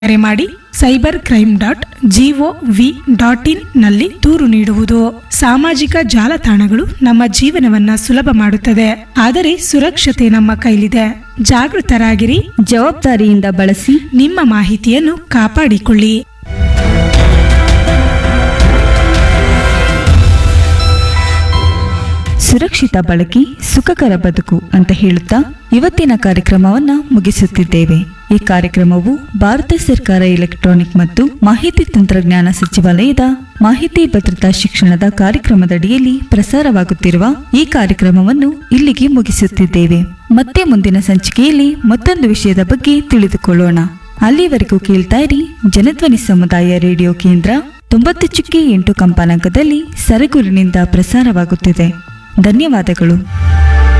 ಕರೆ ಮಾಡಿ cyber crime dot G O V dot in ನಲ್ಲಿ ದೂರು ನೀಡುವುದು ಸಾಮಾಜಿಕ ಜಾಲತಾಣಗಳು ನಮ್ಮ ಜೀವನವನ್ನ ಸುಲಭ ಮಾಡುತ್ತದೆ ಆದರೆ ಸುರಕ್ಷತೆ ನಮ್ಮ ಕೈಲಿದೆ ಜಾಗೃತರಾಗಿರಿ ಜವಾಬ್ದಾರಿಯಿಂದ ಬಳಸಿ ನಿಮ್ಮ ಮಾಹಿತಿಯನ್ನು ಕಾಪಾಡಿಕೊಳ್ಳಿ ಸುರಕ್ಷಿತ ಬಳಕೆ ಸುಖಕರ ಬದುಕು ಅಂತ ಹೇಳುತ್ತಾ ಇವತ್ತಿನ ಕಾರ್ಯಕ್ರಮವನ್ನ ಮುಗಿಸುತ್ತಿದ್ದೇವೆ ಈ ಕಾರ್ಯಕ್ರಮವು ಭಾರತ ಸರ್ಕಾರ ಎಲೆಕ್ಟ್ರಾನಿಕ್ ಮತ್ತು ಮಾಹಿತಿ ತಂತ್ರಜ್ಞಾನ ಸಚಿವಾಲಯದ ಮಾಹಿತಿ ಭದ್ರತಾ ಶಿಕ್ಷಣದ ಕಾರ್ಯಕ್ರಮದಡಿಯಲ್ಲಿ ಪ್ರಸಾರವಾಗುತ್ತಿರುವ ಈ ಕಾರ್ಯಕ್ರಮವನ್ನು ಇಲ್ಲಿಗೆ ಮುಗಿಸುತ್ತಿದ್ದೇವೆ ಮತ್ತೆ ಮುಂದಿನ ಸಂಚಿಕೆಯಲ್ಲಿ ಮತ್ತೊಂದು ವಿಷಯದ ಬಗ್ಗೆ ತಿಳಿದುಕೊಳ್ಳೋಣ ಅಲ್ಲಿವರೆಗೂ ಕೇಳ್ತಾ ಇರಿ ಜನಧ್ವನಿ ಸಮುದಾಯ ರೇಡಿಯೋ ಕೇಂದ್ರ ತೊಂಬತ್ತು ಚುಕ್ಕಿ ಎಂಟು ಕಂಪಾನಾಂಕದಲ್ಲಿ ಸರಗೂರಿನಿಂದ ಪ್ರಸಾರವಾಗುತ್ತಿದೆ ಧನ್ಯವಾದಗಳು